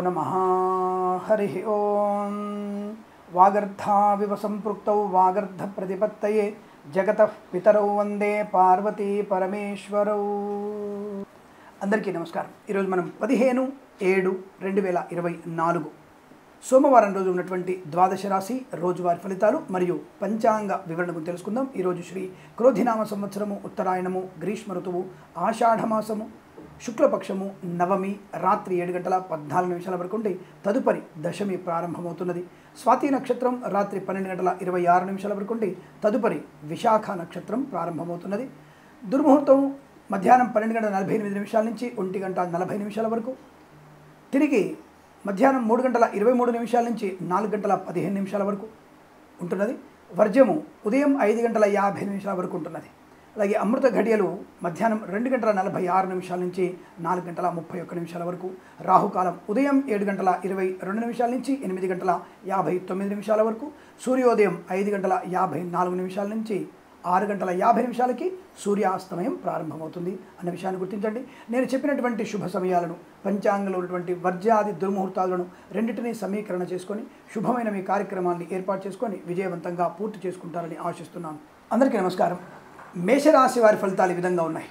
నమ హరి ఓం వాగర్ధావివ సంపృక్తౌ వాగర్ధ ప్రతిపత్తయే జగత పితరౌ వందే పార్వతీ పరమేశ్వరౌ అందరికీ నమస్కారం ఈరోజు మనం పదిహేను ఏడు రెండు వేల ఇరవై నాలుగు సోమవారం రోజు ఉన్నటువంటి ద్వాదశ రాశి రోజువారి ఫలితాలు మరియు పంచాంగ వివరణ గురించి తెలుసుకుందాం ఈరోజు శ్రీ క్రోధినామ సంవత్సరము ఉత్తరాయణము గ్రీష్మ ఋతువు ఆషాఢమాసము శుక్లపక్షము నవమి రాత్రి ఏడు గంటల పద్నాలుగు నిమిషాల వరకు ఉండి తదుపరి దశమి ప్రారంభమవుతున్నది స్వాతి నక్షత్రం రాత్రి పన్నెండు గంటల ఇరవై ఆరు నిమిషాల వరకు ఉండి తదుపరి విశాఖ నక్షత్రం ప్రారంభమవుతున్నది దుర్ముహూర్తం మధ్యాహ్నం పన్నెండు గంటల నలభై ఎనిమిది నిమిషాల నుంచి ఒంటి గంట నలభై నిమిషాల వరకు తిరిగి మధ్యాహ్నం మూడు గంటల ఇరవై మూడు నిమిషాల నుంచి నాలుగు గంటల పదిహేను నిమిషాల వరకు ఉంటున్నది వర్జము ఉదయం ఐదు గంటల యాభై నిమిషాల వరకు ఉంటున్నది అలాగే అమృత ఘడియలు మధ్యాహ్నం రెండు గంటల నలభై ఆరు నిమిషాల నుంచి నాలుగు గంటల ముప్పై ఒక్క నిమిషాల వరకు రాహుకాలం ఉదయం ఏడు గంటల ఇరవై రెండు నిమిషాల నుంచి ఎనిమిది గంటల యాభై తొమ్మిది నిమిషాల వరకు సూర్యోదయం ఐదు గంటల యాభై నాలుగు నిమిషాల నుంచి ఆరు గంటల యాభై నిమిషాలకి సూర్యాస్తమయం ప్రారంభమవుతుంది అన్న విషయాన్ని గుర్తించండి నేను చెప్పినటువంటి శుభ సమయాలను పంచాంగంలో ఉన్నటువంటి వర్జాది దుర్ముహూర్తాలను రెండింటినీ సమీకరణ చేసుకొని శుభమైన మీ కార్యక్రమాన్ని ఏర్పాటు చేసుకొని విజయవంతంగా పూర్తి చేసుకుంటారని ఆశిస్తున్నాను అందరికీ నమస్కారం మేషరాశి వారి ఫలితాలు ఈ విధంగా ఉన్నాయి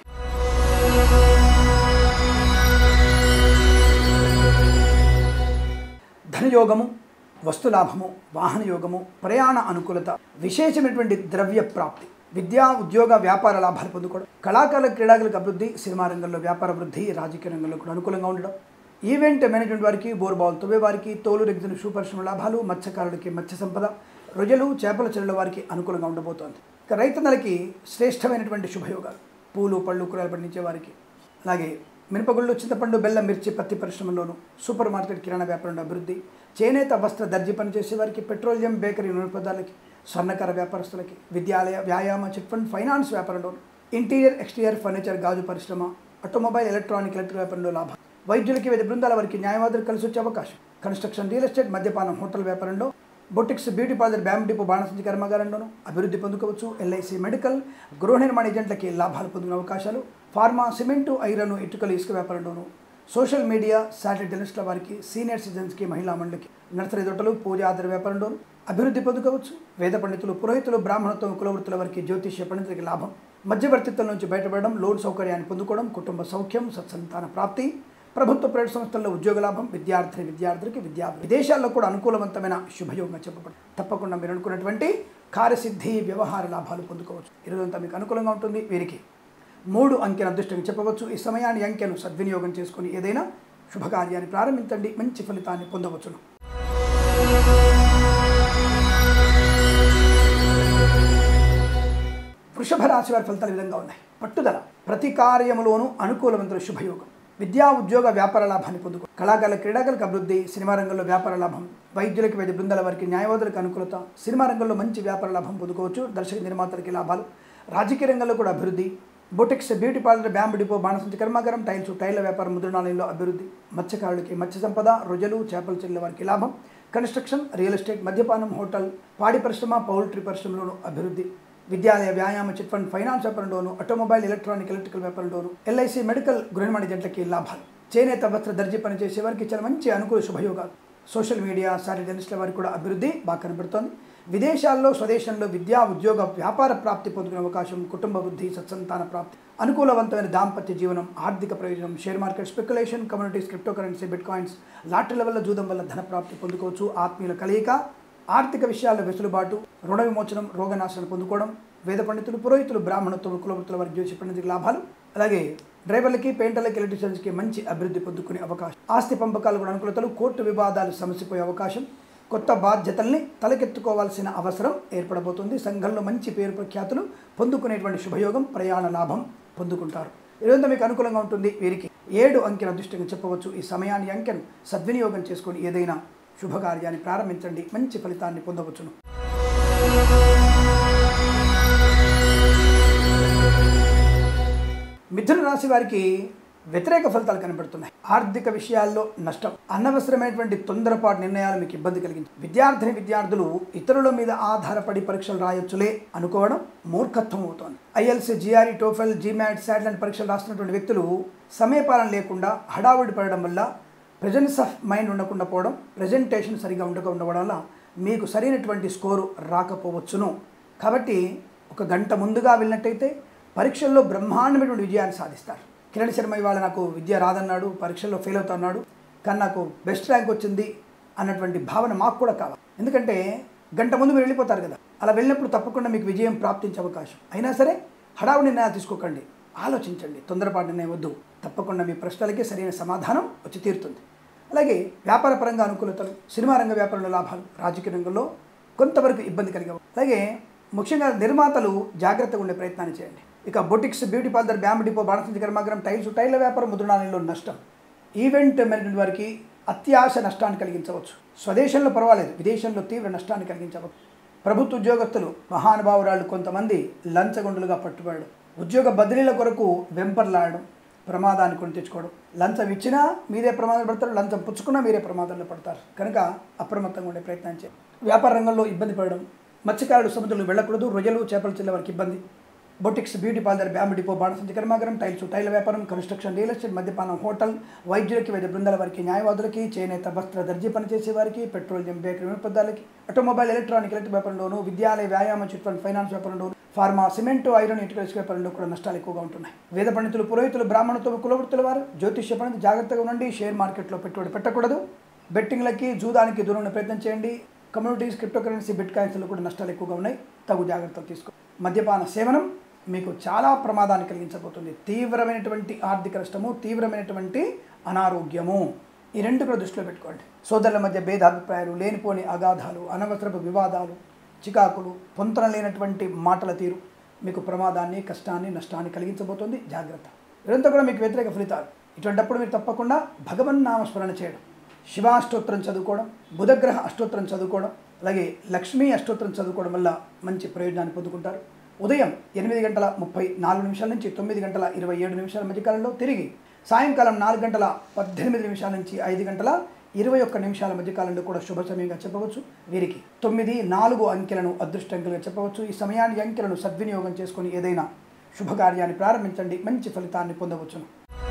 ధనయోగము వస్తులాభము వాహన యోగము ప్రయాణ అనుకూలత విశేషమైనటువంటి ద్రవ్య ప్రాప్తి విద్యా ఉద్యోగ వ్యాపార లాభాలు పొందుకోవడం కళాకారుల క్రీడాకులకు అభివృద్ధి సినిమా రంగంలో వ్యాపార వృద్ధి రాజకీయ రంగంలో కూడా అనుకూలంగా ఉండడం ఈవెంట్ మేనేజ్మెంట్ వారికి బోర్బాల్ తువ్వే వారికి తోలు రెగ్జిన షూ పరిశ్రమ లాభాలు మత్స్యకారులకి మత్స్య సంపద రొయ్యలు చేపల చెరువుల వారికి అనుకూలంగా ఉండబోతోంది ఇక రైతన్నలకి శ్రేష్టమైనటువంటి శుభయోగాలు పూలు పళ్ళు కూరలు పండించే వారికి అలాగే మినపగుళ్ళు చింతపండు బెల్లం మిర్చి పత్తి పరిశ్రమలోను సూపర్ మార్కెట్ కిరాణా వ్యాపారంలో అభివృద్ధి చేనేత వస్త్ర దర్జీ పనిచేసే వారికి పెట్రోలియం బేకరీ నూనె పదార్థాలకి స్వర్ణకర వ్యాపారస్తులకి విద్యాలయ వ్యాయామ చిట్ ఫండ్ ఫైనాన్స్ వ్యాపారంలో ఇంటీరియర్ ఎక్స్టీరియర్ ఫర్నిచర్ గాజు పరిశ్రమ ఆటోమొబైల్ ఎలక్ట్రానిక్ ఎలక్ట్రిక్ వ్యాపారంలో లాభం వైద్యులకి వివిధ బృందాల వారికి న్యాయవాదులు కలిసి వచ్చే అవకాశం కన్స్ట్రక్షన్ రియల్ ఎస్టేట్ మద్యపానం హోటల్ వ్యాపారంలో boutiques beauty parlour bamboo depot బాణసంచి కర్మాగారంలోనూ అభివృద్ధి పొందుకోవచ్చు ఎల్ఐసి మెడికల్ గృహ నిర్మాణ ఏజెంట్లకి లాభాలు పొందుకునే అవకాశాలు ఫార్మా సిమెంటు ఐరన్ ఇటుకలు ఇసుక వ్యాపారంలోనూ సోషల్ మీడియా శాటిలైట్ జర్నలిస్టుల వారికి సీనియర్ సిటిజన్స్కి మహిళా మండలికి నర్సరీ తోటలు పూజ ఆధార వ్యాపారంలోనూ అభివృద్ధి పొందుకోవచ్చు వేద పండితులు పురోహితులు బ్రాహ్మణత్వం కులవృత్తుల వారికి జ్యోతిష్య పండితులకి లాభం మధ్యవర్తిత్వం నుంచి బయటపడడం లోన్ సౌకర్యాన్ని పొందుకోవడం కుటుంబ సౌఖ్యం సత్సంతాన ప్రాప్తి ప్రభుత్వ ప్రైవేట్ సంస్థల్లో ఉద్యోగ లాభం విద్యార్థిని విద్యార్థులకి విద్యా విదేశాల్లో కూడా అనుకూలవంతమైన శుభయోగంగా చెప్పబడి తప్పకుండా మీరు అనుకున్నటువంటి కార్యసిద్ధి వ్యవహార లాభాలు పొందుకోవచ్చు ఈరోజంతా మీకు అనుకూలంగా ఉంటుంది వీరికి మూడు అంకెల అదృష్టంగా చెప్పవచ్చు ఈ సమయాన్ని అంకెను సద్వినియోగం చేసుకొని ఏదైనా శుభకార్యాన్ని ప్రారంభించండి మంచి ఫలితాన్ని పొందవచ్చును వృషభ రాశి వారి ఫలితాలు ఈ విధంగా ఉన్నాయి పట్టుదల ప్రతి కార్యములోనూ అనుకూలవంతుల శుభయోగం విద్యా ఉద్యోగ వ్యాపార లాభాన్ని పొందుకో కళాకారుల క్రీడాకులకు అభివృద్ధి సినిమా రంగంలో వ్యాపార లాభం వైద్యులకి వైద్య బృందాల వారికి న్యాయవాదులకు అనుకూలత సినిమా రంగంలో మంచి వ్యాపార లాభం పొందుకోవచ్చు దర్శక నిర్మాతలకి లాభాలు రాజకీయ రంగంలో కూడా అభివృద్ధి boutiques beauty parlour bamboo depot బాణసంచి కర్మాగారం టైల్స్ టైల్ల వ్యాపారం ముద్రణాలయంలో అభివృద్ధి మత్స్యకారులకి మత్స్య సంపద రొయ్యలు చేపల చెల్లెల వారికి లాభం కన్స్ట్రక్షన్ రియల్ ఎస్టేట్ మద్యపానం హోటల్ పాడి పరిశ్రమ పౌల్ట్రీ పరిశ్రమలోను అభివృద్ధి విద్యాలయ వ్యాయామ చిట్ ఫండ్ ఫైనాన్స్ వ్యాపారంలోను ఆటోమొబైల్ ఎలక్ట్రానిక్ ఎలక్ట్రికల్ వ్యాపారంలోను ఎల్ఐసి మెడికల్ గృహనిర్మాణ జంటలకి లాభాలు చేనేత వస్త్ర దర్జీ పనిచేసే వారికి చాలా మంచి అనుకూల శుభయోగాలు సోషల్ మీడియా సారీ జర్నలిస్టుల వారికి కూడా అభివృద్ధి బాగా కనబడుతోంది విదేశాల్లో స్వదేశంలో విద్యా ఉద్యోగ వ్యాపార ప్రాప్తి పొందుకునే అవకాశం కుటుంబ వృద్ధి సత్సంతాన ప్రాప్తి అనుకూలవంతమైన దాంపత్య జీవనం ఆర్థిక ప్రయోజనం share market speculation communities crypto currency bitcoins లాటరీల వల్ల జూదం వల్ల ధన ప్రాప్తి పొందుకోవచ్చు ఆత్మీయుల కలయిక ఆర్థిక విషయాల్లో వెసులుబాటు రుణ విమోచనం రోగనాశనం పొందుకోవడం వేద పండితులు పురోహితులు బ్రాహ్మణత్వం కులవృత్తుల వారి జ్యోతిష పండితులకు లాభాలు అలాగే డ్రైవర్లకి పెయింటర్లకి ఎలక్ట్రీషియన్స్కి మంచి అభివృద్ధి పొందుకునే అవకాశం ఆస్తి పంపకాలు కూడా అనుకూలతలు కోర్టు వివాదాలు సమసిపోయే అవకాశం కొత్త బాధ్యతల్ని తలకెత్తుకోవాల్సిన అవసరం ఏర్పడబోతుంది సంఘంలో మంచి పేరు ప్రఖ్యాతులు పొందుకునేటువంటి శుభయోగం ప్రయాణ లాభం పొందుకుంటారు ఇదంతా మీకు అనుకూలంగా ఉంటుంది వీరికి ఏడు అంకెల అదృష్టంగా చెప్పవచ్చు ఈ సమయాన్ని అంకెను సద్వినియోగం చేసుకొని ఏదైనా శుభకార్యాన్ని ప్రారంభించండి మంచి ఫలితాన్ని పొందవచ్చును మిథున రాశి వారికి వ్యతిరేక ఫలితాలు కనబడుతున్నాయి ఆర్థిక విషయాల్లో నష్టం అనవసరమైనటువంటి తొందరపాటు నిర్ణయాలు మీకు ఇబ్బంది కలిగింది విద్యార్థిని విద్యార్థులు ఇతరుల మీద ఆధారపడి పరీక్షలు రాయొచ్చులే అనుకోవడం మూర్ఖత్వం అవుతోంది IELTS GRE TOEFL GMAT satellite పరీక్షలు రాస్తున్నటువంటి వ్యక్తులు సమయపాలన లేకుండా హడావుడి పడడం వల్ల ప్రజెన్స్ ఆఫ్ మైండ్ ఉండకుండా పోవడం ప్రజెంటేషన్ సరిగా ఉండక ఉండడం వల్ల మీకు సరైనటువంటి స్కోరు రాకపోవచ్చును కాబట్టి ఒక గంట ముందుగా వెళ్ళినట్టయితే పరీక్షల్లో బ్రహ్మాండమైనటువంటి విజయాన్ని సాధిస్తారు కిరణ్ శర్మ ఇవాళ నాకు విద్య రాదన్నాడు పరీక్షల్లో ఫెయిల్ అవుతున్నాడు కానీ నాకు బెస్ట్ ర్యాంక్ వచ్చింది అన్నటువంటి భావన మాకు కూడా కావాలి ఎందుకంటే గంట ముందు మీరు వెళ్ళిపోతారు కదా అలా వెళ్ళినప్పుడు తప్పకుండా మీకు విజయం ప్రాప్తించే అవకాశం అయినా సరే హడావుడి నిర్ణయాలు తీసుకోకండి ఆలోచించండి తొందరపాటు నిర్ణయం వద్దు తప్పకుండా మీ ప్రశ్నలకి సరైన సమాధానం వచ్చి తీరుతుంది అలాగే వ్యాపార పరంగా అనుకూలతలు సినిమా రంగ వ్యాపారంలో లాభాలు రాజకీయ రంగంలో కొంతవరకు ఇబ్బంది కలిగే అలాగే ముఖ్యంగా నిర్మాతలు జాగ్రత్తగా ఉండే ప్రయత్నాన్ని చేయండి ఇక boutiques beauty parlour bamboo depot బాణసంచి కర్మాగారం టైల్స్ టైల్ల వ్యాపారం ముద్రణాలయంలో నష్టం ఈవెంట్ మేనేజ్మెంట్ వారికి అత్యాశ నష్టాన్ని కలిగించవచ్చు స్వదేశంలో పర్వాలేదు విదేశంలో తీవ్ర నష్టాన్ని కలిగించవచ్చు ప్రభుత్వ ఉద్యోగస్తులు మహానుభావురాళ్ళు కొంతమంది లంచగొండులుగా పట్టుబడడం ఉద్యోగ బదిలీల కొరకు వెంపర్లాడడం ప్రమాదాన్ని కొని తెచ్చుకోవడం లంచం ఇచ్చినా మీరే ప్రమాదం పడతారు లంచం పుచ్చుకున్నా మీరే ప్రమాదంలో పడతారు కనుక అప్రమత్తంగా ఉండే ప్రయత్నం చేయండి వ్యాపార రంగంలో ఇబ్బంది పడడం మత్స్యకారులు సముద్రంలో వెళ్ళకూడదు రొయ్యలు చేపలు చెల్లే వారికి ఇబ్బంది boutiques beauty parlour bamboo depot బాణసంచి కర్మాగారం టైల్స్ టైల్ వ్యాపారం కన్స్ట్రక్షన్ రియల్ ఎస్టేట్ మద్యపానం హోటల్ వైద్యులకి వైద్య బృందాల వారికి న్యాయవాదులకి చేనేత వస్త్ర దర్జీ పనిచేసే వారికి పెట్రోలియం బేకరీ వినపదాలకి ఆటోమొబైల్ ఎలక్ట్రానిక్ ఎలక్ట్రిక్ వ్యాపారంలోను విద్యాలయ వ్యాయామ చిట్ ఫండ్ ఫైనాన్స్ వ్యాపారంలోను ఫార్మా సిమెంట్ ఐరన్ ఇటుకల వ్యాపారంలో కూడా నష్టాలు ఎక్కువగా ఉంటున్నాయి వేద పండితులు పురోహితులు బ్రాహ్మణులతో కులవృత్తుల వారు జ్యోతిష్య పండితు జాగ్రత్తగా ఉండండి షేర్ మార్కెట్లో పెట్టుబడి పెట్టకూడదు బెట్టింగ్లకి జూదానికి దూరం ఉండే ప్రయత్నం చేయండి కమ్యూనిటీస్ క్రిప్టో కరెన్సీ బిట్ కాయిన్స్లో కూడా నష్టాలు ఎక్కువగా ఉన్నాయి తగు జాగ్రత్తలు తీసుకో మద్యపాన సేవనం మీకు చాలా ప్రమాదాన్ని కలిగించబోతుంది తీవ్రమైనటువంటి ఆర్థిక నష్టము తీవ్రమైనటువంటి అనారోగ్యము ఈ రెండు కూడా దృష్టిలో పెట్టుకోండి సోదరుల మధ్య భేదాభిప్రాయాలు లేనిపోని అగాధాలు అనవసరపు వివాదాలు చికాకులు పొంతన లేనటువంటి మాటల తీరు మీకు ప్రమాదాన్ని కష్టాన్ని నష్టాన్ని కలిగించబోతుంది జాగ్రత్త ఇదంతా కూడా మీకు వ్యతిరేక ఫలితాలు ఇటువంటప్పుడు మీరు తప్పకుండా భగవన్నామస్మరణ చేయడం శివాష్టోత్తరం చదువుకోవడం బుధగ్రహ అష్టోత్తరం చదువుకోవడం అలాగే లక్ష్మీ అష్టోత్తరం చదువుకోవడం వల్ల మంచి ప్రయోజనాన్ని పొందుకుంటారు ఉదయం ఎనిమిది గంటల ముప్పై నాలుగు నిమిషాల నుంచి తొమ్మిది గంటల ఇరవై ఏడు నిమిషాల మధ్యకాలంలో తిరిగి సాయంకాలం నాలుగు గంటల పద్దెనిమిది నిమిషాల నుంచి ఐదు గంటల ఇరవై ఒక్క నిమిషాల మధ్యకాలంలో కూడా శుభ సమయంగా చెప్పవచ్చు వీరికి తొమ్మిది నాలుగు అంకెలను అదృష్ట అంకెలుగా చెప్పవచ్చు ఈ సమయాన్ని అంకెలను సద్వినియోగం చేసుకొని ఏదైనా శుభకార్యాన్ని ప్రారంభించండి మంచి ఫలితాన్ని పొందవచ్చును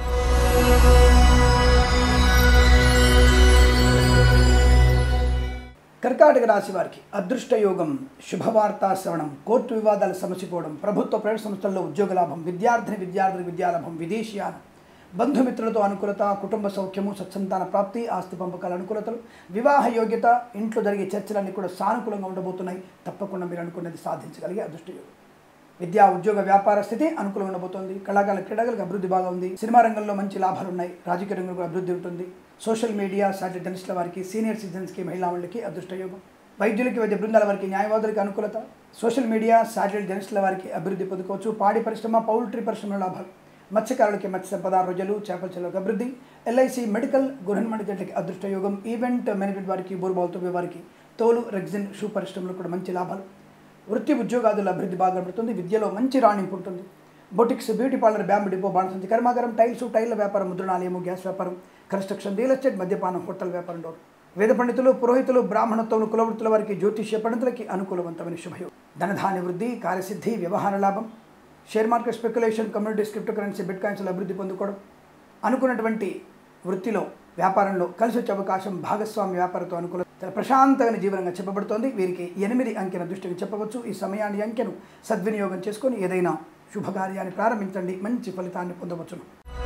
కర్కాటక రాశి వారికి అదృష్ట యోగం శుభవార్తా శ్రవణం కోర్టు వివాదాలు సమసిపోవడం ప్రభుత్వ ప్రైవేట్ సంస్థల్లో ఉద్యోగ లాభం విద్యార్థిని విద్యార్థులకు విద్యాలాభం విదేశీయానం బంధుమిత్రులతో అనుకూలత కుటుంబ సౌఖ్యము సత్సంతాన ప్రాప్తి ఆస్తి పంపకాల అనుకూలతలు వివాహ యోగ్యత ఇంట్లో జరిగే చర్చలన్నీ కూడా సానుకూలంగా ఉండబోతున్నాయి తప్పకుండా మీరు అనుకున్నది సాధించగలిగే అదృష్ట యోగం విద్యా ఉద్యోగ వ్యాపార స్థితి అనుకూలంగా ఉండబోతోంది కళాకారుల క్రీడలకు అభివృద్ధి బాగా ఉంది సినిమా రంగంలో మంచి లాభాలు ఉన్నాయి రాజకీయ రంగంలో కూడా అభివృద్ధి ఉంటుంది సోషల్ మీడియా సాటిలైట్ జర్నలిస్టుల వారికి సీనియర్ సిటిజన్స్కి మహిళా వాళ్ళకి అదృష్ట యోగం వైద్యులకి వైద్య బృందాల వారికి న్యాయవాదులకి అనుకూలత సోషల్ మీడియా సాటిలైట్ జర్నలిస్టుల వారికి అభివృద్ధి పొందుకోవచ్చు పాడి పరిశ్రమ పౌల్ట్రీ పరిశ్రమ లాభాలు మత్స్యకారులకి మత్స్య సంపద రొయ్యలు చేపల చెరువులకు అభివృద్ధి ఎల్ఐసి మెడికల్ గృహనిర్మాణ జట్లకి అదృష్ట యోగం ఈవెంట్ మేనేజ్మెంట్ వారికి బోర్బాల్తో వారికి తోలు రెగ్జిన్ షూ పరిశ్రమలో కూడా మంచి లాభాలు వృత్తి ఉద్యోగాదుల అభివృద్ధి బాగా పడుతుంది విద్యలో మంచి రాణింపు ఉంటుంది boutiques beauty parlour bamboo depot బాణసంచి కర్మాగారం టైల్స్ టైల్ల వ్యాపారం ముద్రణాలయము గ్యాస్ వ్యాపారం కన్స్ట్రక్షన్ రియల్ ఎస్టేట్ మద్యపానం హోటల్ వ్యాపారం డోర్ వేద పండితులు పురోహితులు బ్రాహ్మణత్వములు కులవృత్తుల వారికి జ్యోతిష్య పండితులకి అనుకూలవంతమైన శుభయోగం ధనధాన్య వృద్ధి కార్యసిద్ధి వ్యవహార లాభం share market speculation communities crypto currency బిట్ కాయిన్స్లో అభివృద్ధి పొందుకోవడం అనుకున్నటువంటి వృత్తిలో వ్యాపారంలో కలిసి వచ్చే అవకాశం భాగస్వామి వ్యాపారంతో అనుకూల చాలా ప్రశాంతమైన జీవనంగా చెప్పబడుతోంది వీరికి ఎనిమిది అంకెన దృష్టిని చెప్పవచ్చు ఈ సమయాన్ని అంకెను సద్వినియోగం చేసుకొని ఏదైనా శుభకార్యాన్ని ప్రారంభించండి మంచి ఫలితాన్ని పొందవచ్చును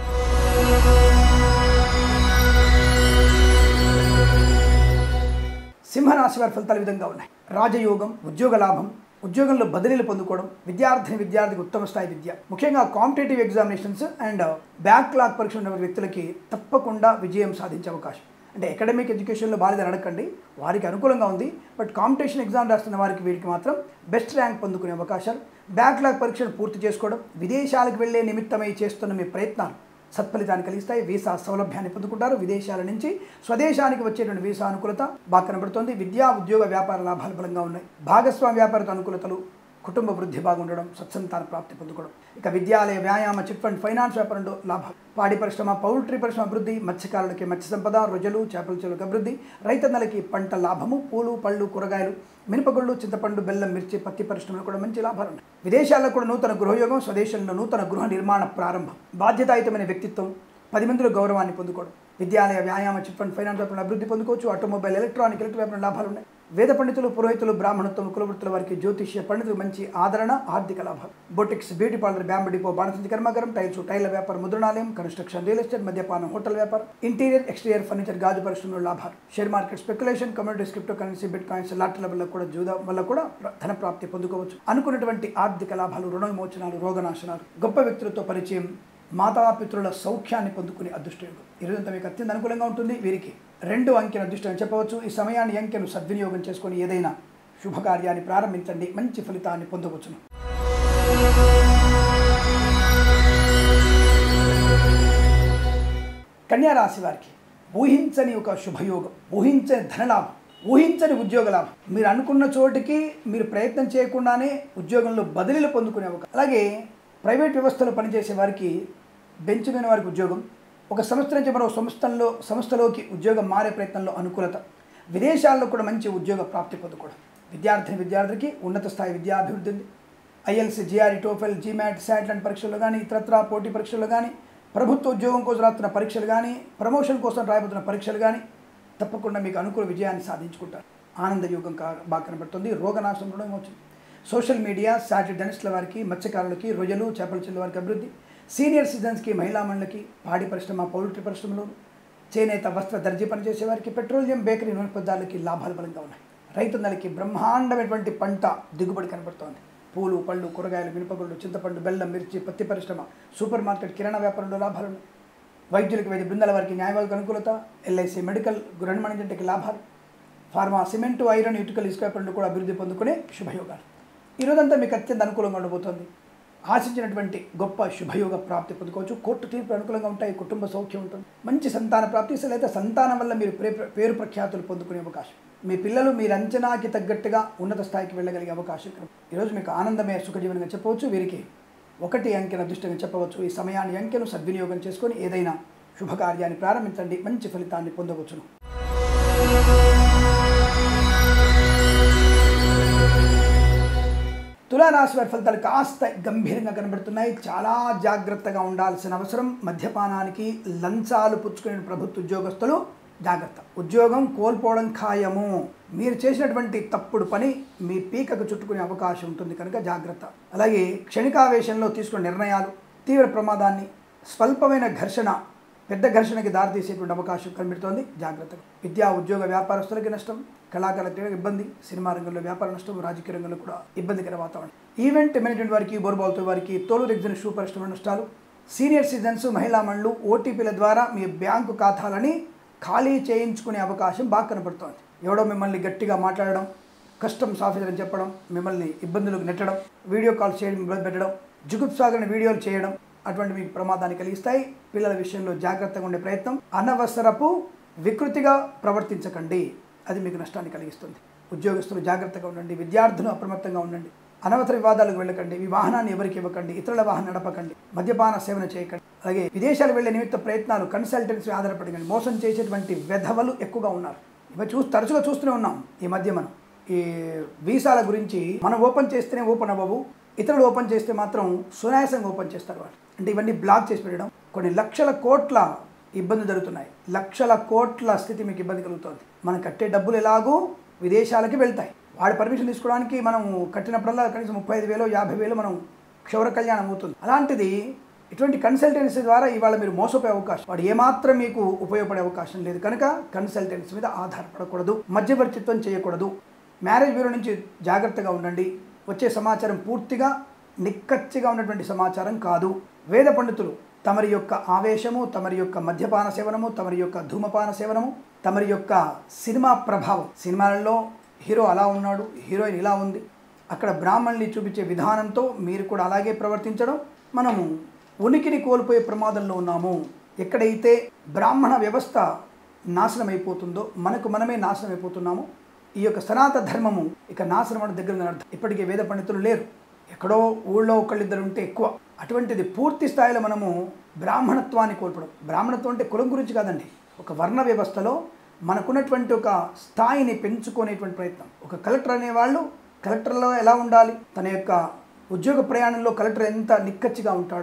సింహరాశి వారి ఫలితాలు ఈ విధంగా ఉన్నాయి రాజయోగం ఉద్యోగ లాభం ఉద్యోగంలో బదిలీలు పొందుకోవడం విద్యార్థిని విద్యార్థికి ఉత్తమ స్థాయి విద్య ముఖ్యంగా కాంపిటేటివ్ ఎగ్జామినేషన్స్ అండ్ బ్యాక్లాగ్ పరీక్ష ఉన్న వ్యక్తులకి తప్పకుండా విజయం సాధించే అవకాశం అంటే అకాడమిక్ ఎడ్యుకేషన్లో బాధ్యత అడగండి వారికి అనుకూలంగా ఉంది బట్ కాంపిటీషన్ ఎగ్జామ్ రాస్తున్న వారికి వీరికి మాత్రం బెస్ట్ ర్యాంక్ పొందుకునే అవకాశాలు బ్యాక్లాగ్ పరీక్షను పూర్తి చేసుకోవడం విదేశాలకు వెళ్లే నిమిత్తమై చేస్తున్న మీ ప్రయత్నాలు సత్ఫలితాన్ని కలిగిస్తాయి వీసా సౌలభ్యాన్ని పొందుకుంటారు విదేశాల నుంచి స్వదేశానికి వచ్చేటువంటి వీసా అనుకూలత బాగా కనబడుతోంది విద్యా ఉద్యోగ వ్యాపార లాభాలు బలంగా ఉన్నాయి భాగస్వామ్య వ్యాపారతో అనుకూలతలు కుటుంబ వృద్ధి బాగుండడం సత్సంతాన ప్రాప్తి పొందుకోవడం ఇక విద్యాలయ వ్యాయామ చిట్ ఫండ్ ఫైనాన్స్ వ్యాపారంలో లాభాలు పాడి పరిశ్రమ పౌల్ట్రీ పరిశ్రమ అభివృద్ధి మత్స్యకారులకి మత్స్య సంపద రొయ్యలు చేపల చెరువులకు అభివృద్ధి రైతన్నలకి పంట లాభము పూలు పళ్ళు కూరగాయలు మినపగుళ్ళు చింతపండు బెల్లం మిర్చి పత్తి పరిశ్రమలు కూడా మంచి లాభాలు ఉన్నాయి విదేశాల్లో కూడా నూతన గృహయోగం స్వదేశంలో నూతన గృహ నిర్మాణ ప్రారంభం బాధ్యతాయుతమైన వ్యక్తిత్వం పది మందిలో గౌరవాన్ని పొందుకోవడం విద్యాలయ వ్యాయామ చిట్ ఫండ్ ఫైనాన్స్ వ్యాపారం అభివృద్ధి పొందుకోవచ్చు ఆటోమొబైల్ ఎలక్ట్రానిక్ ఎలక్ట్రిక్ వ్యాపారం లాభాలు ఉన్నాయి వేద పండితులు పురోహితులు బ్రాహ్మణత్వం కులవృత్తుల వారికి జ్యోతిష్య పండితులు మంచి ఆదరణ ఆర్థిక లాభాలు boutiques beauty parlour bamboo depot బాణసంచి కర్మాగారం టైల్స్ టైర్ల వ్యాపారం ముద్రణాలయం కన్స్ట్రక్షన్ రియల్ ఎస్టేట్ మద్యపానం హోటల్ వ్యాపారం ఇంటీరియర్ ఎక్స్టీరియర్ ఫర్నిచర్ గాజు పరిశ్రమలో లాభాలు share market speculation community crypto currency bitcoins లాటరీల వల్ల కూడా జూదా వల్ల కూడా ప్ర- ధన ప్రాప్తి పొందుకోవచ్చు అనుకున్నటువంటి ఆర్థిక లాభాలు రుణ విమోచనాలు రోగనాశనాలు గొప్ప వ్యక్తులతో పరిచయం మాతాపితృల సౌఖ్యాన్ని పొందుకునే అదృష్టయోగం ఈరోజంతా మీకు అత్యంత అనుకూలంగా ఉంటుంది వీరికి రెండు అంకెను అదృష్టం అని చెప్పవచ్చు ఈ సమయాన్ని ఈ అంకెను సద్వినియోగం చేసుకొని ఏదైనా శుభకార్యాన్ని ప్రారంభించండి మంచి ఫలితాన్ని పొందవచ్చును కన్యా రాశి వారికి ఊహించని ఒక శుభయోగం ఊహించని ధనలాభం ఊహించని ఉద్యోగ లాభం మీరు అనుకున్న చోటికి మీరు ప్రయత్నం చేయకుండానే ఉద్యోగంలో బదిలీలు పొందుకునే అవకాశం అలాగే ప్రైవేట్ వ్యవస్థలో పనిచేసే వారికి బెంచ్ మీద వారికి ఉద్యోగం ఒక సంస్థ నుంచి మరో సంస్థల్లో సంస్థలోకి ఉద్యోగం మారే ప్రయత్నంలో అనుకూలత విదేశాల్లో కూడా మంచి ఉద్యోగ ప్రాప్తి పొందుకోవడం విద్యార్థిని విద్యార్థికి ఉన్నత స్థాయి విద్యాభివృద్ధి ఉంది IELTS GRE TOEFL GMAT SAT లాంటి పరీక్షల్లో కానీ ఇతరత్రా పోటీ పరీక్షల్లో కానీ ప్రభుత్వ ఉద్యోగం కోసం రాస్తున్న పరీక్షలు కానీ ప్రమోషన్ కోసం రాయబోతున్న పరీక్షలు కానీ తప్పకుండా మీకు అనుకూల విజయాన్ని సాధించుకుంటారు ఆనంద యుగం కా బాగా కనబడుతుంది రోగనాశనం కూడా వచ్చింది సోషల్ మీడియా సాటి డెనిస్ట్ల వారికి మత్స్యకారులకి రొయ్యలు చేపల చెల్లు వారికి అభివృద్ధి సీనియర్ సిటిజన్స్కి మహిళా మండలికి పాడి పరిశ్రమ పౌల్ట్రీ పరిశ్రమలో చేనేత వస్త్ర దర్జీ పనిచేసే వారికి పెట్రోలియం బేకరీ నూనె పదార్థాలకి లాభాలు బలంగా ఉన్నాయి రైతున్నలకి బ్రహ్మాండమైనటువంటి పంట దిగుబడి కనబడుతోంది పూలు పళ్ళు కూరగాయలు మినపగుళ్ళు చింతపండు బెల్లం మిర్చి పత్తి పరిశ్రమ సూపర్ మార్కెట్ కిరాణా వ్యాపారంలో లాభాలు ఉన్నాయి వైద్యులకు వైద్య బృందాల వారికి న్యాయవాదికి అనుకూలత ఎల్ఐసి మెడికల్ గృహ మేనేజ్మెంట్కి లాభాలు ఫార్మా సిమెంటు ఐరన్ ఇటుకలు ఇసుక వ్యాపారంలో కూడా అభివృద్ధి పొందుకునే శుభయోగాలు ఈరోజంతా మీకు అత్యంత అనుకూలంగా ఉండబోతోంది ఆశించినటువంటి గొప్ప శుభయోగ ప్రాప్తి పొందుకోవచ్చు కోర్టు తీర్పు అనుకూలంగా ఉంటాయి కుటుంబ సౌఖ్యం ఉంటుంది మంచి సంతాన ప్రాప్తి అసలు అయితే సంతానం వల్ల మీరు ప్రే- పేరు ప్రఖ్యాతులు పొందుకునే అవకాశం మీ పిల్లలు మీరు అంచనాకి తగ్గట్టుగా ఉన్నత స్థాయికి వెళ్ళగలిగే అవకాశం ఇక్కడ ఉంది. ఈరోజు మీకు ఆనందమే సుఖజీవనంగా చెప్పవచ్చు వీరికి ఒకటి అంకెను అదృష్టంగా చెప్పవచ్చు ఈ సమయాన్ని అంకెను సద్వినియోగం చేసుకొని ఏదైనా శుభకార్యాన్ని ప్రారంభించండి మంచి ఫలితాన్ని పొందవచ్చును తులారాశి వారి ఫలితాలు కాస్త గంభీరంగా కనబడుతున్నాయి చాలా జాగ్రత్తగా ఉండాల్సిన అవసరం మద్యపానానికి లంచాలు పుచ్చుకునే ప్రభుత్వ ఉద్యోగస్తులు జాగ్రత్త ఉద్యోగం కోల్పోవడం ఖాయము మీరు చేసినటువంటి తప్పుడు పని మీ పీకకు చుట్టుకునే అవకాశం ఉంటుంది కనుక జాగ్రత్త అలాగే క్షణికావేశంలో తీసుకున్న నిర్ణయాలు తీవ్ర ప్రమాదాన్ని స్వల్పమైన ఘర్షణ పెద్ద ఘర్షణకి దారితీసేటువంటి అవకాశం కనిపెడుతోంది జాగ్రత్తగా విద్యా ఉద్యోగ వ్యాపారస్తులకి నష్టం కళాకారులకు ఇబ్బంది సినిమా రంగంలో వ్యాపార నష్టం రాజకీయ రంగంలో కూడా ఇబ్బందికర వాతావరణం ఈవెంట్ మేనేజ్మెంట్ వారికి బోర్బాల్తో వారికి తోలు ఎగ్జిన్ షూ పరిశ్రమ నష్టాలు సీనియర్ సిటిజన్స్ మహిళా మండలు ఓటీపీల ద్వారా మీ బ్యాంకు ఖాతాలని ఖాళీ చేయించుకునే అవకాశం బాగా కనబడుతోంది ఎవడో మిమ్మల్ని గట్టిగా మాట్లాడడం కస్టమ్స్ ఆఫీసర్ అని చెప్పడం మిమ్మల్ని ఇబ్బందులకు నెట్టడం వీడియో కాల్ చేయడం ఇబ్బంది పెట్టడం జుగుప్సాగరణ వీడియోలు చేయడం అటువంటి మీకు ప్రమాదాన్ని కలిగిస్తాయి పిల్లల విషయంలో జాగ్రత్తగా ఉండే ప్రయత్నం అనవసరపు వికృతిగా ప్రవర్తించకండి అది మీకు నష్టాన్ని కలిగిస్తుంది ఉద్యోగస్తులు జాగ్రత్తగా ఉండండి విద్యార్థులు అప్రమత్తంగా ఉండండి అనవసర వివాదాలకు వెళ్ళకండి మీ వాహనాన్ని ఎవరికి ఇవ్వకండి ఇతరుల వాహనం నడపకండి మద్యపాన సేవన చేయకండి అలాగే విదేశాలు వెళ్లే నిమిత్త ప్రయత్నాలు కన్సల్టెన్సీ ఆధారపడకండి మోసం చేసేటువంటి వెధవలు ఎక్కువగా ఉన్నారు ఇవి చూ తరచుగా చూస్తూనే ఉన్నాం ఈ మధ్య మనం ఈ వీసాల గురించి మనం ఓపెన్ చేస్తేనే ఓపెన్ అవ్వవు ఇతరులు ఓపెన్ చేస్తే మాత్రం సునాయాసంగా ఓపెన్ చేస్తారు వాళ్ళు అంటే ఇవన్నీ బ్లాక్ చేసి పెట్టడం కొన్ని లక్షల కోట్ల ఇబ్బంది జరుగుతున్నాయి లక్షల కోట్ల స్థితి మీకు ఇబ్బంది కలుగుతుంది మనం కట్టే డబ్బులు ఎలాగూ విదేశాలకి వెళ్తాయి వాడి పర్మిషన్ తీసుకోవడానికి మనం కట్టినప్పుడల్లా కనీసం ముప్పై ఐదు వేలు యాభై వేలు మనం క్షౌర కళ్యాణం అవుతుంది అలాంటిది ఇటువంటి కన్సల్టెన్సీ ద్వారా ఇవాళ మీరు మోసపోయే అవకాశం వాడు ఏమాత్రం మీకు ఉపయోగపడే అవకాశం లేదు కనుక కన్సల్టెన్సీ మీద ఆధారపడకూడదు మధ్యవర్తిత్వం చేయకూడదు మ్యారేజ్ బ్యూరో నుంచి జాగ్రత్తగా ఉండండి వచ్చే సమాచారం పూర్తిగా నిక్కచ్చిగా ఉన్నటువంటి సమాచారం కాదు వేద పండితులు తమరి యొక్క ఆవేశము తమరి యొక్క మద్యపాన సేవనము తమరి యొక్క ధూమపాన సేవనము తమరి యొక్క సినిమా ప్రభావం సినిమాలలో హీరో అలా ఉన్నాడు హీరోయిన్ ఇలా ఉంది అక్కడ బ్రాహ్మణుల్ని చూపించే విధానంతో మీరు కూడా అలాగే ప్రవర్తించడం మనము ఉనికిని కోల్పోయే ప్రమాదంలో ఉన్నాము ఎక్కడైతే బ్రాహ్మణ వ్యవస్థ నాశనం అయిపోతుందో మనకు మనమే నాశనం అయిపోతున్నాము ఈ యొక్క సనాతన ధర్మము ఇక నాశనం అనే దగ్గర ఉందని అర్థం ఇప్పటికే వేద పండితులు లేరు ఎక్కడో ఊళ్ళో ఒకళ్ళిద్దరు ఉంటే ఎక్కువ అటువంటిది పూర్తి స్థాయిలో మనము బ్రాహ్మణత్వాన్ని కోల్పోవడం బ్రాహ్మణత్వం అంటే కులం గురించి కాదండి ఒక వర్ణ వ్యవస్థలో మనకున్నటువంటి ఒక స్థాయిని పెంచుకునేటువంటి ప్రయత్నం ఒక కలెక్టర్ అనేవాళ్ళు కలెక్టర్లో ఎలా ఉండాలి తన యొక్క ఉద్యోగ ప్రయాణంలో కలెక్టర్ ఎంత నిక్కచ్చిగా ఉంటాడో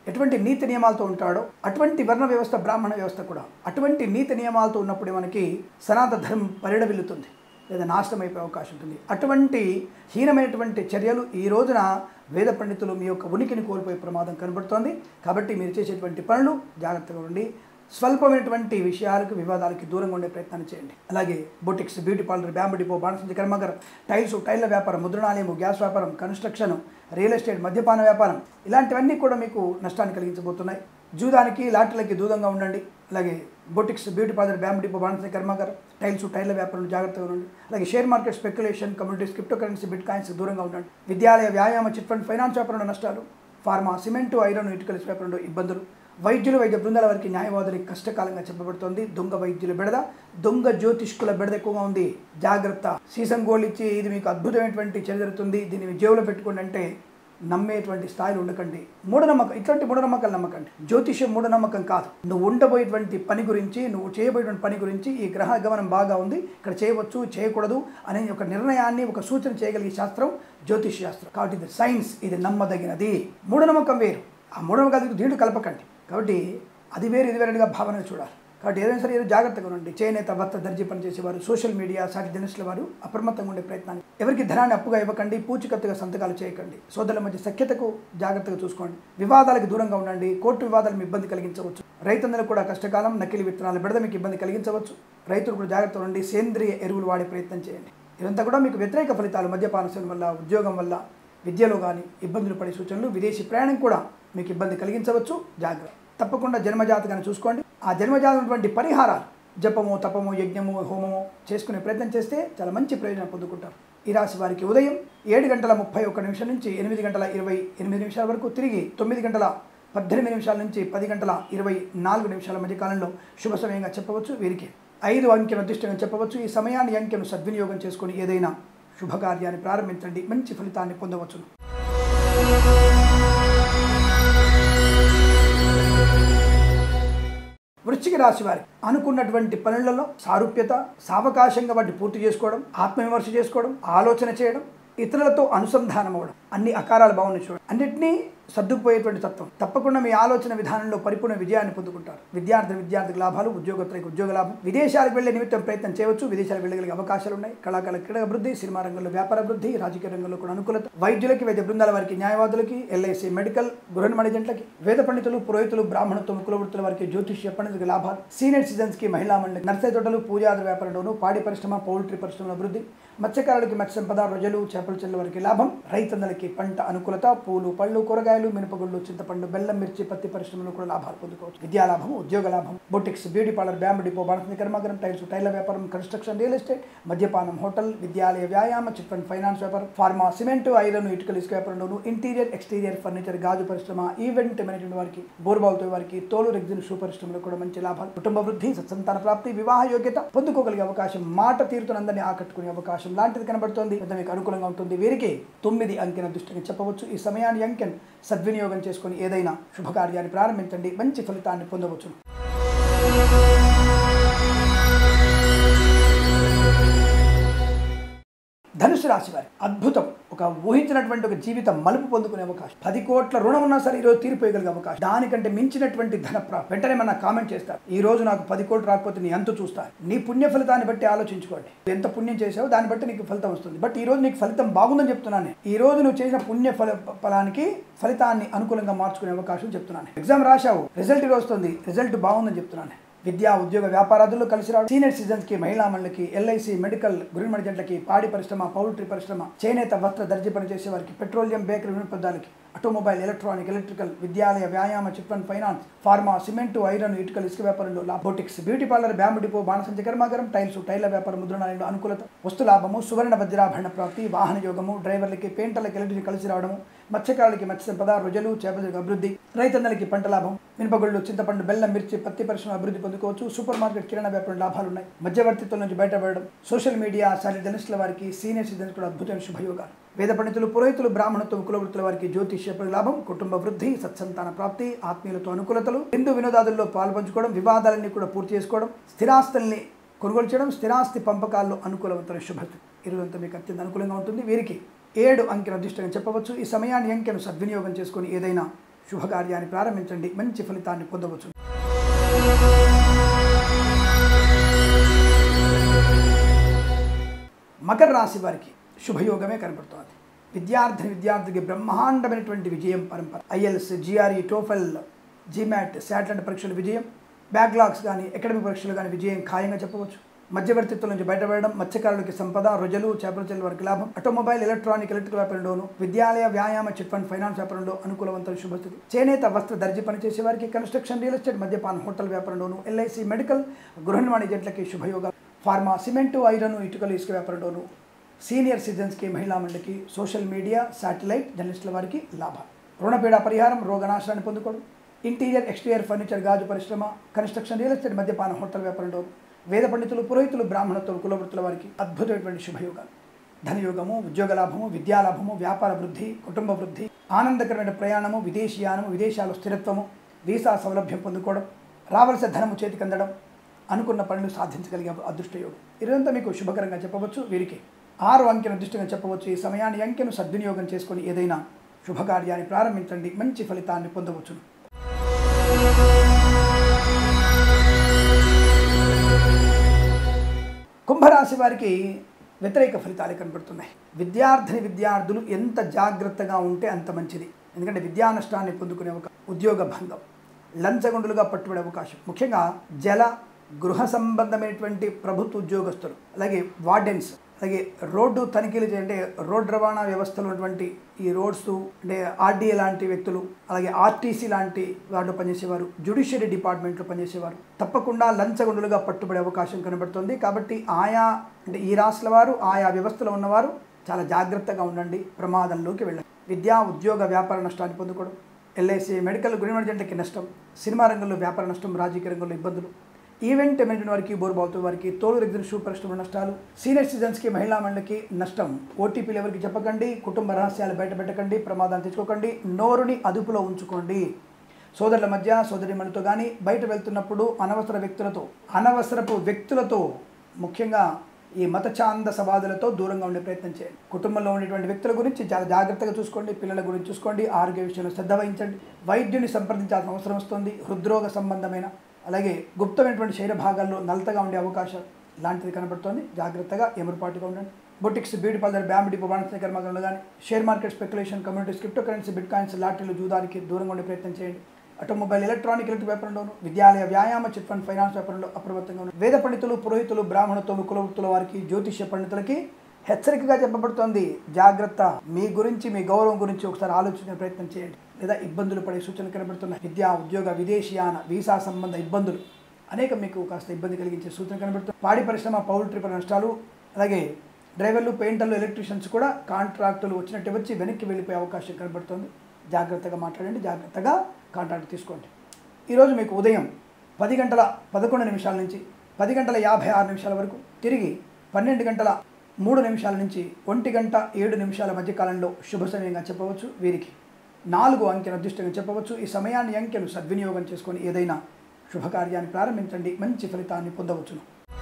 ఎటువంటి నీతి నియమాలతో ఉంటాడో అటువంటి వర్ణ వ్యవస్థ బ్రాహ్మణ వ్యవస్థ కూడా అటువంటి నీతి నియమాలతో ఉన్నప్పుడే మనకి సనాతన ధర్మం పరిడవిల్లుతుంది లేదా నాశనం అయిపోయే అవకాశం ఉంటుంది అటువంటి హీనమైనటువంటి చర్యలు ఈ రోజున వేద పండితులు మీ యొక్క ఉనికిని కోల్పోయే ప్రమాదం కనబడుతోంది కాబట్టి మీరు చేసేటువంటి పనులు జాగ్రత్తగా ఉండి స్వల్పమైనటువంటి విషయాలకు వివాదాలకి దూరంగా ఉండే ప్రయత్నాన్ని చేయండి అలాగే boutiques beauty parlour bamboo depot బాణసంచి కర్మాగారం టైల్స్ టైల్ల వ్యాపారం ముద్రణాలయము గ్యాస్ వ్యాపారం కన్స్ట్రక్షన్ రియల్ ఎస్టేట్ మద్యపాన వ్యాపారం ఇలాంటివన్నీ కూడా మీకు నష్టాన్ని కలిగించబోతున్నాయి జూదానికి లాటరీలకి దూరంగా ఉండండి అలాగే boutiques beauty parlour bamboo depot బాణసంచి కర్మాగారం టైల్స్ టైల్ల వ్యాపారం జాగ్రత్తగా ఉండండి అలాగే share market speculation communities crypto currency bitcoins దూరంగా ఉండండి విద్యాలయ వ్యాయామ చిట్ ఫండ్ ఫైనాన్స్ వ్యాపారంలో నష్టాలు ఫార్మా సిమెంటు ఐరన్ ఇటుకల వ్యాపారంలో ఇబ్బందులు వైద్యులు వైద్య బృందాల వారికి న్యాయవాదులకి కష్టకాలంగా చెప్పబడుతోంది దొంగ వైద్యుల బెడద దొంగ జ్యోతిష్కుల బెడద ఎక్కువగా ఉంది జాగ్రత్త సీసం గోళ్ళు ఇచ్చి ఇది మీకు అద్భుతమైనటువంటి చర్య జరుగుతుంది దీన్ని మీ జేబులో పెట్టుకోండి అంటే నమ్మేటువంటి స్థాయిలో ఉండకండి మూఢనమ్మకం ఇట్లాంటి మూఢనమ్మకాలు నమ్మకండి జ్యోతిష్యం మూఢనమ్మకం కాదు నువ్వు ఉండబోయేటువంటి పని గురించి నువ్వు చేయబోయేటువంటి పని గురించి ఈ గ్రహ గమనం బాగా ఉంది ఇక్కడ చేయవచ్చు చేయకూడదు అనే ఒక నిర్ణయాన్ని ఒక సూచన చేయగలిగే శాస్త్రం జ్యోతిష్ శాస్త్రం కాబట్టి ఇది సైన్స్ ఇది నమ్మదగినది మూఢనమ్మకం వేరు ఆ మూఢనమ్మకాలకు దీంట్లో కలపకండి కాబట్టి అది వేరు ఇది వేరుగా భావన చూడాలి కాబట్టి ఏదైనా సరే ఏదో జాగ్రత్తగా ఉండండి చేనేత భర్త దర్జీ పనిచేసేవారు సోషల్ మీడియా సాటి జర్నలిస్టుల వారు అప్రమత్తంగా ఉండే ప్రయత్నాన్ని ఎవరికి ధనాన్ని అప్పుగా ఇవ్వకండి పూచికత్తుగా సంతకాలు చేయకండి సోదరుల మధ్య సఖ్యతకు జాగ్రత్తగా చూసుకోండి వివాదాలకు దూరంగా ఉండండి కోర్టు వివాదాలు మీ ఇబ్బంది కలిగించవచ్చు రైతన్నలకు కూడా కష్టకాలం నకిలీ విత్తనాల బెడద మీకు ఇబ్బంది కలిగించవచ్చు రైతులు కూడా జాగ్రత్తగా ఉండి సేంద్రియ ఎరువులు వాడే ప్రయత్నం చేయండి ఇదంతా కూడా మీకు వ్యతిరేక ఫలితాలు మద్యపాన సేవన వల్ల ఉద్యోగం వల్ల విద్యలో కానీ ఇబ్బందులు పడే సూచనలు విదేశీ ప్రయాణం కూడా మీకు ఇబ్బంది కలిగించవచ్చు జాగ్రత్త తప్పకుండా జన్మజాతకాన్ని చూసుకోండి ఆ జన్మజాతటువంటి పరిహారాలు జపము తపము యజ్ఞము హోమము చేసుకునే ప్రయత్నం చేస్తే చాలా మంచి ప్రయోజనం పొందుకుంటారు ఈ రాశి వారికి ఉదయం ఏడు గంటల ముప్పై ఒక్క నిమిషం నుంచి ఎనిమిది గంటల ఇరవై ఎనిమిది నిమిషాల వరకు తిరిగి తొమ్మిది గంటల పద్దెనిమిది నిమిషాల నుంచి పది గంటల ఇరవై నాలుగు నిమిషాల మధ్య కాలంలో శుభ సమయంగా చెప్పవచ్చు వీరికి ఐదు అంకెను అదృష్టంగా చెప్పవచ్చు ఈ సమయాన్ని అంకెను సద్వినియోగం చేసుకొని ఏదైనా శుభకార్యాన్ని ప్రారంభించండి మంచి ఫలితాన్ని పొందవచ్చును వృశ్చిక రాశి వారి అనుకున్నటువంటి పనులలో సారూప్యత సావకాశంగా వాటిని పూర్తి చేసుకోవడం ఆత్మవిమర్శ చేసుకోవడం ఆలోచన చేయడం ఇతరులతో అనుసంధానం అవ్వడం అన్ని అకారాలు బాగున్నాయి చూడండి అన్నిటినీ సర్దుకుపోయేటువంటి తత్వం తప్పకుండా మీ ఆలోచన విధానంలో పరిపూర్ణ విజయాన్ని పొందుకుంటారు విద్యార్థి విద్యార్థికి లాభాలు ఉద్యోగత్తులకు ఉద్యోగ లాభం విదేశాలకు వెళ్లే నిమిత్తం ప్రయత్నం చేయవచ్చు విదేశాలకు వెళ్ళగలిగే అవకాశాలు ఉన్నాయి కళాకారుల క్రీడా అభివృద్ధి సినిమా రంగంలో వ్యాపార అభివృద్ధి రాజకీయ రంగంలో కూడా అనుకూలత వైద్యులకి వైద్య బృందాల వారికి న్యాయవాదులకి ఎల్ఐసి మెడికల్ గృహ మణిజంట్లకి వేద పండితులు పురోహితులు బ్రాహ్మణత్వం కులవృత్తుల వారికి జ్యోతిష్య పండితులకు లాభాలు సీనియర్ సిటిజన్స్ కి మహిళా మండలి నర్సరీ తోటలు పూజాది వ్యాపారంలోను పాడి పరిశ్రమ పౌల్ట్రీ పరిశ్రమల అభివృద్ధి మత్స్యకారులకి మత్స్య సంపద రొజలు చేపల చెల్ల వారికి లాభం రైతన్నలకి పంట అనుకూలత పూలు పళ్ళు కూరగాయలు మినపగుళ్ళు చింతపండు బెల్లం మిర్చి పత్తి పరిశ్రమలో కూడా లాభాలు పొందుకోవచ్చు విద్యా లాభం ఉద్యోగ లాభం boutiques beauty parlour bamboo depot బాణసంది కర్మాగారం టైల్స్ టైర్ల వ్యాపారం కన్స్ట్రక్షన్ రియల్ ఎస్టేట్ మద్యపానం హోటల్ విద్యాలయ వ్యాయామ చిట్ ఫండ్ ఫైనాన్స్ వ్యాపారం ఫార్మా సిమెంట్ ఐరన్ ఇటుకలు ఇసుక వ్యాపారంలోను ఇంటీరియర్ ఎక్స్టీరియర్ ఫర్నిచర్ గాజు పరిశ్రమ ఈవెంట్ మేనేజ్మెంట్ వారికి బోర్బాల్తో వారికి తోలు రెగ్జిన్ షూ పరిశ్రమలో కూడా మంచి లాభాలు కుటుంబ వృద్ధి సత్సంతాన ప్రాప్తి వివాహ యోగ్యత పొందుకోగలిగే అవకాశం మాట తీరుతునందరినీ ఆకట్టుకునే అవకాశం లాంటిది కనబడుతోంది పెద్ద మీకు అనుకూలంగా ఉంటుంది వీరికి తొమ్మిది అంకెన దృష్టిని చెప్పవచ్చు ఈ సమయాన్ని అంకెన్ సద్వినియోగం చేసుకొని ఏదైనా శుభకార్యాన్ని ప్రారంభించండి మంచి ఫలితాన్ని పొందవచ్చు ధనుసు రాశి వారి అద్భుతం ఒక ఊహించినటువంటి ఒక జీవితం మలుపు పొందుకునే అవకాశం పది కోట్ల రుణం ఉన్నా సరే ఈరోజు తీరిపోయగలిగే అవకాశం దానికంటే మించినటువంటి ధన ప్రాప్తి వెంటనే మన కామెంట్ చేస్తారు ఈ రోజు నాకు పది కోట్లు రాకపోతే నీ ఎంత చూస్తారు నీ పుణ్య ఫలితాన్ని బట్టి ఆలోచించుకోండి నువ్వు ఎంత పుణ్యం చేసావో దాన్ని బట్టి నీకు ఫలితం వస్తుంది బట్ ఈ రోజు నీకు ఫలితం బాగుందని చెప్తున్నాను ఈ రోజు నువ్వు చేసిన పుణ్య ఫల ఫలానికి ఫలితాన్ని అనుకూలంగా మార్చుకునే అవకాశం చెప్తున్నాను ఎగ్జామ్ రాశావు రిజల్ట్ ఈరోజు వస్తుంది రిజల్ట్ బాగుందని చెప్తున్నాను విద్యా ఉద్యోగ వ్యాపారాదుల్లో కలిసి రావడం సీనియర్ సిటిజన్స్ కి మహిళా మండలికి ఎల్ఐసి మెడికల్ గృహ మణిజంట్లకి పాడి పరిశ్రమ పౌల్ట్రీ పరిశ్రమ చేనేత వస్త్ర దర్జీ పనిచేసే వారికి పెట్రోలియం బేకరీ వినియోగదారులకి ఆటోమొబైల్ ఎలక్ట్రానిక్ ఎలక్ట్రికల్ విద్యాలయ వ్యాయామ chit fund finance pharma cement iron ఇటుకలు ఇసుక వ్యాపారంలో లాబోటిక్స్ బ్యూటీ పార్లర్ బ్యాంబు డిపో బాణసంచ కర్మాగారం టైల్స్ టైర్ల వ్యాపారం ముద్రణాలయంలో అనుకూలత వస్తు లాభము సువర్ణ వజ్రాభరణ ప్రాప్తి వాహన యోగము డ్రైవర్లకి పెయింటర్లకి ఎలక్ట్రిక్ కలిసి రావడము మత్స్యకారులకి మత్స్య సంపద రొజలు చేపల అభివృద్ధి రైతన్నలకి పంట లాభం మినపగుళ్ళు చింతపండు బెల్లం మిర్చి పత్తి పరిశ్రమ అభివృద్ధి పొందుకోవచ్చు సూపర్ మార్కెట్ కిరాణా వ్యాపారం లాభాలు ఉన్నాయి మధ్యవర్తిత్వం నుంచి బయటపడడం సోషల్ మీడియా సారి జర్నలిస్టుల వారికి సీనియర్ సిటిజన్స్ కూడా అద్భుతమైన శుభయోగాలు వేద పండితులు పురోహితులు బ్రాహ్మణత్వం కులవృత్తుల వారికి జ్యోతిష్య లాభం కుటుంబ వృద్ధి సత్సంతాన ప్రాప్తి ఆత్మీయులతో అనుకూలతలు హిందూ వినోదాదుల్లో పాల్పంచుకోవడం వివాదాలన్నీ కూడా పూర్తి చేసుకోవడం స్థిరాస్తుల్ని కొనుగోలు చేయడం స్థిరాస్తి పంపకాల్లో అనుకూలవంతమైన శుభతి ఇరువంతా మీకు అత్యంత అనుకూలంగా ఉంటుంది వీరికి ఏడు అంకెను అదృష్టంగా చెప్పవచ్చు ఈ సమయాన్ని అంకెను సద్వినియోగం చేసుకొని ఏదైనా శుభకార్యాన్ని ప్రారంభించండి మంచి ఫలితాన్ని పొందవచ్చు మకర రాశి వారికి శుభయోగమే కనపడుతోంది విద్యార్థి విద్యార్థికి బ్రహ్మాండమైనటువంటి విజయం పరంపర IELTS GRE TOEFL GMAT satellite పరీక్షల విజయం బ్యాక్లాగ్స్ కానీ అకాడమిక్ పరీక్షలు కానీ విజయం ఖాయంగా చెప్పవచ్చు మధ్యవర్తిత్వం నుంచి బయటపడడం మత్స్యకారులకి సంపద రొజలు చేపల చెల్లి వారికి లాభం ఆటోమొబైల్ ఎలక్ట్రానిక్ ఎలక్ట్రికల్ వ్యాపారంలోను విద్యాలయ వ్యాయామ చిట్ ఫండ్ ఫైనాన్స్ వ్యాపారంలో అనుకూలవంతమైన శుభస్థితి చేనేత వస్త్ర దర్జీ పనిచేసే వారికి కన్స్ట్రక్షన్ రియల్ ఎస్టేట్ మద్యపాన హోటల్ వ్యాపారంలోను ఎల్ఐసి మెడికల్ గృహ నిర్మాణ ఏజెంట్లకి శుభయోగాలు ఫార్మా సిమెంటు ఐరన్ ఇటుకలు ఇసుక వ్యాపారంలోను సీనియర్ సిటిజన్స్కి మహిళా మండలికి సోషల్ మీడియా శాటిలైట్ జర్నలిస్టుల వారికి లాభాలు రుణపీడ పరిహారం రోగనాశనాన్ని పొందుకోవడం ఇంటీరియర్ ఎక్స్టీరియర్ ఫర్నిచర్ గాజు పరిశ్రమ కన్స్ట్రక్షన్ రియల్ ఎస్టేట్ మద్యపాన హోటల్ వ్యాపారంలో వేద పండితులు పురోహితులు బ్రాహ్మణత్వం కులవృత్తుల వారికి అద్భుతమైనటువంటి శుభయోగాలు ధనయోగము ఉద్యోగ లాభము విద్యాలాభము వ్యాపార వృద్ధి కుటుంబ వృద్ధి ఆనందకరమైన ప్రయాణము విదేశీయానము విదేశాలు స్థిరత్వము వీసా సౌలభ్యం పొందుకోవడం రావలసిన ధనము చేతికి అందడం అనుకున్న పనులు సాధించగలిగే అదృష్టయోగం ఇదంతా మీకు శుభకరంగా చెప్పవచ్చు వీరికి ఆరు అంకెను అదృష్టంగా చెప్పవచ్చు ఈ సమయాన్ని అంకెను సద్వినియోగం చేసుకొని ఏదైనా శుభకార్యాన్ని ప్రారంభించండి మంచి ఫలితాన్ని పొందవచ్చును కుంభరాశి వారికి వ్యతిరేక ఫలితాలు కనబడుతున్నాయి విద్యార్థిని విద్యార్థులు ఎంత జాగ్రత్తగా ఉంటే అంత మంచిది ఎందుకంటే విద్యా నష్టాన్ని పొందుకునే ఒక ఉద్యోగ భంగం లంచగొండులుగా పట్టుబడే అవకాశం ముఖ్యంగా జల గృహ సంబంధమైనటువంటి ప్రభుత్వ ఉద్యోగస్తులు అలాగే వార్డెన్స్ అలాగే రోడ్డు తనిఖీలు చేయండి రోడ్ రవాణా వ్యవస్థలో ఉన్నటువంటి ఈ రోడ్స్ అంటే ఆర్డీఏ లాంటి వ్యక్తులు అలాగే ఆర్టీసీ లాంటి వాటిలో పనిచేసేవారు జ్యుడిషియరీ డిపార్ట్మెంట్లో పనిచేసేవారు తప్పకుండా లంచగొండులుగా పట్టుబడే అవకాశం కనబడుతుంది కాబట్టి ఆయా అంటే ఈ రాష్ట్రాల వారు ఆయా వ్యవస్థలో ఉన్నవారు చాలా జాగ్రత్తగా ఉండండి ప్రమాదంలోకి వెళ్ళండి విద్యా ఉద్యోగ వ్యాపార నష్టాన్ని పొందుకోవడం ఎల్ఐసి మెడికల్ గురిమర్జెంట్కి నష్టం సినిమా రంగంలో వ్యాపార నష్టం రాజకీయ రంగంలో ఇబ్బందులు ఈవెంట్ మేనేజ్మెంట్ వారికి బోర్బావుతో వారికి తోలు రెగ్జిన్ షూ పరిశ్రమ నష్టాలు సీనియర్ సిటిజన్స్కి మహిళా మండలికి నష్టం ఓటీపీలు ఎవరికి చెప్పకండి కుటుంబ రహస్యాలు బయటపెట్టకండి ప్రమాదాన్ని తెచ్చుకోకండి నోరుని అదుపులో ఉంచుకోండి సోదరుల మధ్య సోదరిమణితో కానీ బయట వెళ్తున్నప్పుడు అనవసర వ్యక్తులతో అనవసరపు వ్యక్తులతో ముఖ్యంగా ఈ మతఛాంద సవాదులతో దూరంగా ఉండే ప్రయత్నం చేయండి కుటుంబంలో ఉండేటువంటి వ్యక్తుల గురించి చాలా జాగ్రత్తగా చూసుకోండి పిల్లల గురించి చూసుకోండి ఆరోగ్య విషయంలో శ్రద్ధ వహించండి వైద్యుని సంప్రదించాల్సిన అవసరం వస్తుంది హృద్రోగ సంబంధమైన అలాగే గుప్తమైనటువంటి శరీర భాగాల్లో నలతగా ఉండే అవకాశం లాంటిది కనబడుతోంది జాగ్రత్తగా ఎమరుపాటుగా ఉండండి boutiques beauty parlour bamboo depot బాణస కర్మాగారంలో కానీ share market speculation communities crypto currency bitcoins లాటరీలు జూదానికి దూరంగా ఉండే ప్రయత్నం చేయండి ఆటోమొబైల్ ఎలక్ట్రానిక్ ఎలక్ట్రిక్ వ్యాపారంలోను విద్యాలయ వ్యాయామ చిట్ ఫండ్ ఫైనాన్స్ వ్యాపారంలో అప్రమత్తంగా ఉన్న వేద పండితులు పురోహితులు బ్రాహ్మణత్వం కులవృత్తుల వారికి జ్యోతిష్య పండితులకి హెచ్చరికగా చెప్పబడుతోంది జాగ్రత్త మీ గురించి మీ గౌరవం గురించి ఒకసారి ఆలోచించే ప్రయత్నం చేయండి లేదా ఇబ్బందులు పడే సూచనలు కనబడుతున్నాయి విద్యా ఉద్యోగ విదేశీయాన వీసా సంబంధ ఇబ్బందులు అనేక మీకు కాస్త ఇబ్బంది కలిగించే సూచన కనబడుతుంది పాడి పరిశ్రమ పౌల్ట్రీ పరి నష్టాలు అలాగే డ్రైవర్లు పెయింటర్లు ఎలక్ట్రీషియన్స్ కూడా కాంట్రాక్టులు వచ్చినట్టు వచ్చి వెనక్కి వెళ్ళిపోయే అవకాశం కనబడుతుంది జాగ్రత్తగా మాట్లాడండి జాగ్రత్తగా కాంట్రాక్ట్ తీసుకోండి ఈరోజు మీకు ఉదయం పది గంటల పదకొండు నిమిషాల నుంచి పది గంటల యాభై ఆరు నిమిషాల వరకు తిరిగి పన్నెండు గంటల మూడు నిమిషాల నుంచి ఒంటి గంట ఏడు నిమిషాల మధ్య కాలంలో శుభ సమయంగా చెప్పవచ్చు వీరికి నాలుగు అంకెను అదృష్టంగా చెప్పవచ్చు ఈ సమయాన్ని అంకెను సద్వినియోగం చేసుకొని ఏదైనా శుభకార్యాన్ని ప్రారంభించండి మంచి ఫలితాన్ని పొందవచ్చును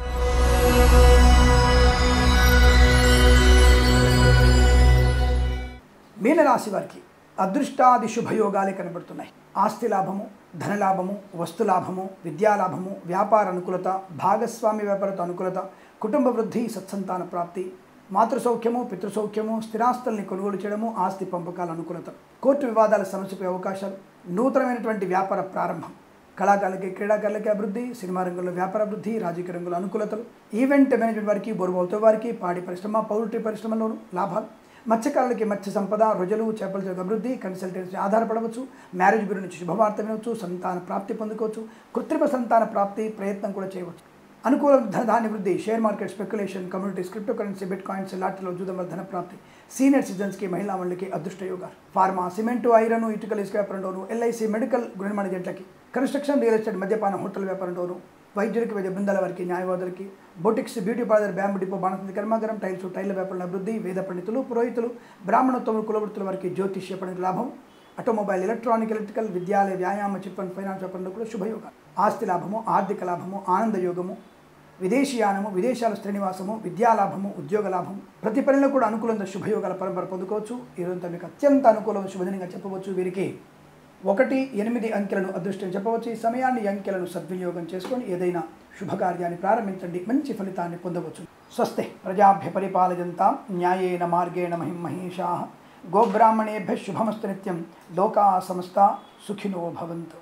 మీనరాశి వారికి అదృష్టాది శుభయోగాలే కనబడుతున్నాయి ఆస్తి లాభము ధనలాభము వస్తులాభము విద్యాలాభము వ్యాపార అనుకూలత భాగస్వామి వ్యాపారత అనుకూలత కుటుంబ వృద్ధి సత్సంతాన ప్రాప్తి మాతృసౌఖ్యము పితృసౌఖ్యము స్థిరాస్తుల్ని కొనుగోలు చేయడము ఆస్తి పంపకాల అనుకూలత కోర్టు వివాదాల సమస్యపై అవకాశాలు నూతనమైనటువంటి వ్యాపార ప్రారంభం కళాకారులకి క్రీడాకారులకి అభివృద్ధి సినిమా రంగంలో వ్యాపార అభివృద్ధి రాజకీయ రంగంలో అనుకూలతలు ఈవెంట్ మేనేజ్మెంట్ వారికి బొరుబోల్తో వారికి పాడి పరిశ్రమ పౌల్ట్రీ పరిశ్రమలోను లాభాలు మత్స్యకారులకి మత్స్య సంపద రొజలు చేపల చెరుకు అభివృద్ధి కన్సల్టెన్సీ ఆధారపడవచ్చు మ్యారేజ్ బ్యూరో నుంచి శుభవార్త వినవచ్చు సంతాన ప్రాప్తి పొందుకోవచ్చు కృత్రిమ సంతాన ప్రాప్తి ప్రయత్నం కూడా చేయవచ్చు అనుకూల ధనాన్ని వృద్ధి share market speculation communities crypto currency bitcoins లాటరీలో జూదంలో ధన ప్రాప్తి సీనియర్ సిటిజన్స్కి మహిళా మండలికి అదృష్ట యోగాలు ఫార్మా సిమెంటు ఐరన్ ఇటుకల ఇసుక వ్యాపారంలోను ఎల్ఐసి మెడికల్ గృహ జంట్లకి కన్స్ట్రక్షన్ రియల్ ఎస్టేట్ మద్యపాన హోటల్ వ్యాపారంలోను వైద్యులకి వైద్య బృందాల వారికి న్యాయవాదులకి boutiques beauty parlour bamboo depot బాణసంతి కర్మాగారం టైల్స్ టైల్ వ్యాపారంలో అభివృద్ధి వేద పండితులు పురోహితులు బ్రాహ్మణత్వములు కులవృత్తుల వారికి జ్యోతిష్య పండితుల లాభం ఆటోమొబైల్ ఎలక్ట్రానిక్ ఎలక్ట్రికల్ విద్యాలయ వ్యాయామ చిట్ ఫండ్ ఫైనాన్స్ వ్యాపారంలో కూడా శుభయోగాలు ఆస్తి లాభము ఆర్థిక లాభము ఆనంద యోగము విదేశీయానము విదేశాల శ్రీనివాసము విద్యాలాభము ఉద్యోగ లాభం ప్రతి పనిలో కూడా అనుకూలంగా శుభయోగాల పరంపర పొందుకోవచ్చు ఈరోజు మీకు అత్యంత అనుకూలమైన శుభదినంగా చెప్పవచ్చు వీరికి ఒకటి ఎనిమిది అంకెలను అదృష్టం చెప్పవచ్చు ఈ సమయాన్ని ఈ అంకెలను సద్వినియోగం చేసుకొని ఏదైనా శుభకార్యాన్ని ప్రారంభించండి మంచి ఫలితాన్ని పొందవచ్చు స్వస్తి ప్రజాభ్య పరిపాలయంతాం న్యాయేన మార్గేణ మహిం మహేషా గోబ్రాహ్మణేభ్య శుభమస్తు నిత్యం లోకా సమస్త సుఖినో భవంతు